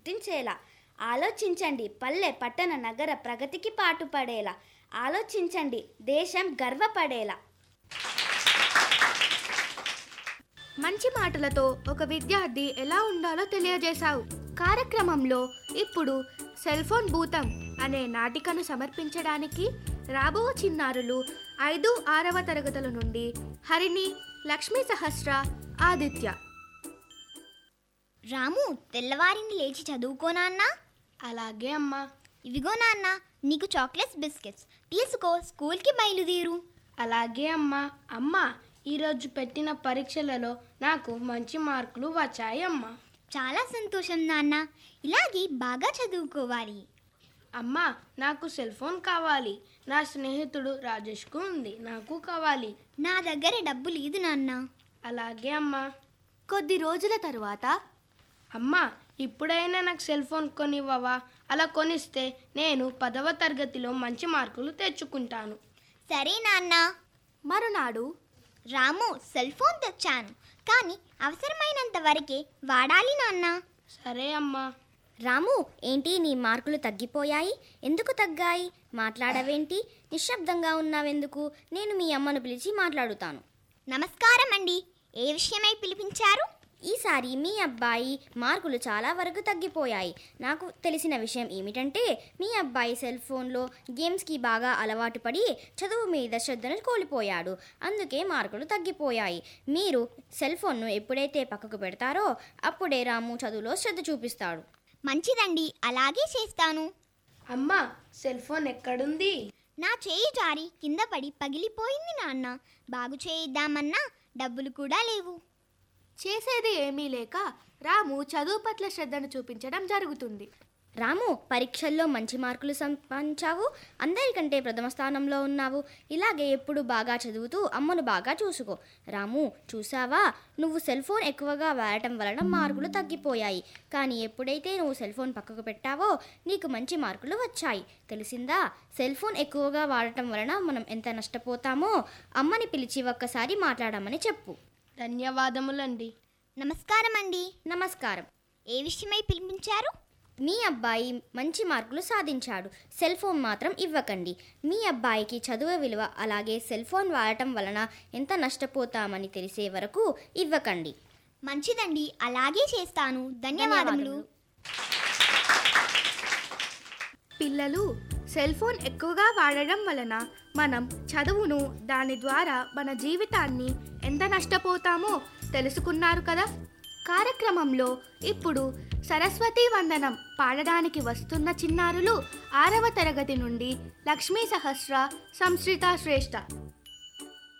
గుర్తించేలా ఆలోచించండి పల్లె పట్టణ నగర ప్రగతికి పాటుపడేలా ఆలోచించండి దేశం గర్వపడేలా మంచి మాటలతో ఒక విద్యార్థి ఎలా ఉండాలో తెలియజేశావు కార్యక్రమంలో ఇప్పుడు సెల్ ఫోన్ భూతం అనే నాటికను సమర్పించడానికి రాబో చిన్నారులు ఐదు ఆరవ తరగతుల నుండి హరిణి లక్ష్మీ సహస్ర ఆదిత్య రాము తెల్లవారిని లేచి చదువుకో నాన్న అలాగే అమ్మా ఇవిగో నాన్న నీకు చాక్లెట్స్ బిస్కెట్స్ తీసుకో స్కూల్కి బయలుదేరు అలాగే అమ్మా అమ్మా ఈరోజు పెట్టిన పరీక్షలలో నాకు మంచి మార్కులు వచ్చాయి అమ్మా చాలా సంతోషం నాన్న ఇలాగే బాగా చదువుకోవాలి అమ్మా నాకు సెల్ ఫోన్ కావాలి నా స్నేహితుడు రాజేష్కు ఉంది నాకు కావాలి నా దగ్గర డబ్బు లేదు నాన్న అలాగే అమ్మా కొద్ది రోజుల తరువాత అమ్మా ఇప్పుడైనా నాకు సెల్ ఫోన్ కొనివ్వవా అలా కొనిస్తే నేను పదవ తరగతిలో మంచి మార్కులు తెచ్చుకుంటాను సరే నాన్న మరునాడు రాము సెల్ ఫోన్ తెచ్చాను కానీ అవసరమైనంత వరకే వాడాలి నాన్న సరే అమ్మా రాము ఏంటి నీ మార్కులు తగ్గిపోయాయి ఎందుకు తగ్గాయి మాట్లాడవేంటి నిశ్శబ్దంగా ఉన్నావెందుకు నేను మీ అమ్మను పిలిచి మాట్లాడుతాను నమస్కారం అండి ఏ విషయమై పిలిపించారు ఈసారి మీ అబ్బాయి మార్కులు చాలా వరకు తగ్గిపోయాయి నాకు తెలిసిన విషయం ఏమిటంటే మీ అబ్బాయి సెల్ ఫోన్లో గేమ్స్కి బాగా అలవాటు పడి చదువు మీద శ్రద్ధను కోల్పోయాడు అందుకే మార్కులు తగ్గిపోయాయి మీరు సెల్ ఫోన్ను ఎప్పుడైతే పక్కకు పెడతారో అప్పుడే రాము చదువులో శ్రద్ధ చూపిస్తాడు మంచిదండి అలాగే చేస్తాను అమ్మా సెల్ ఫోన్ ఎక్కడుంది నా చేయి జారి కింద పడి పగిలిపోయింది నాన్న బాగు చేయిద్దామన్నా డబ్బులు కూడా లేవు చేసేది ఏమీ లేక రాము చదువు పట్ల శ్రద్ధను చూపించడం జరుగుతుంది రాము పరీక్షల్లో మంచి మార్కులు సంపాదించావు అందరికంటే ప్రథమ స్థానంలో ఉన్నావు ఇలాగే ఎప్పుడు బాగా చదువుతూ అమ్మను బాగా చూసుకో రాము చూసావా నువ్వు సెల్ ఫోన్ ఎక్కువగా వాడటం వలన మార్కులు తగ్గిపోయాయి కానీ ఎప్పుడైతే నువ్వు సెల్ ఫోన్ పక్కకు పెట్టావో నీకు మంచి మార్కులు వచ్చాయి తెలిసిందా సెల్ ఫోన్ ఎక్కువగా వాడటం వలన మనం ఎంత నష్టపోతామో అమ్మని పిలిచి ఒక్కసారి మాట్లాడమని చెప్పు ధన్యవాదములండి నమస్కారం అండి నమస్కారం ఏ విషయమై పిలిపించారు మీ అబ్బాయి మంచి మార్కులు సాధించాడు సెల్ ఫోన్ మాత్రం ఇవ్వకండి మీ అబ్బాయికి చదువు విలువ అలాగే సెల్ ఫోన్ వాడటం వలన ఎంత నష్టపోతామని తెలిసే వరకు ఇవ్వకండి మంచిదండి అలాగే చేస్తాను ధన్యవాదములు పిల్లలు సెల్ ఫోన్ ఎక్కువగా వాడడం వలన మనం చదువును దాని ద్వారా మన జీవితాన్ని ఎంత నష్టపోతామో తెలుసుకున్నారు కదా కార్యక్రమంలో ఇప్పుడు సరస్వతి వందనం పాడడానికి వస్తున్న చిన్నారులు ఆరవ తరగతి నుండి లక్ష్మీ సహస్ర సంశ్రిత శ్రేష్ఠ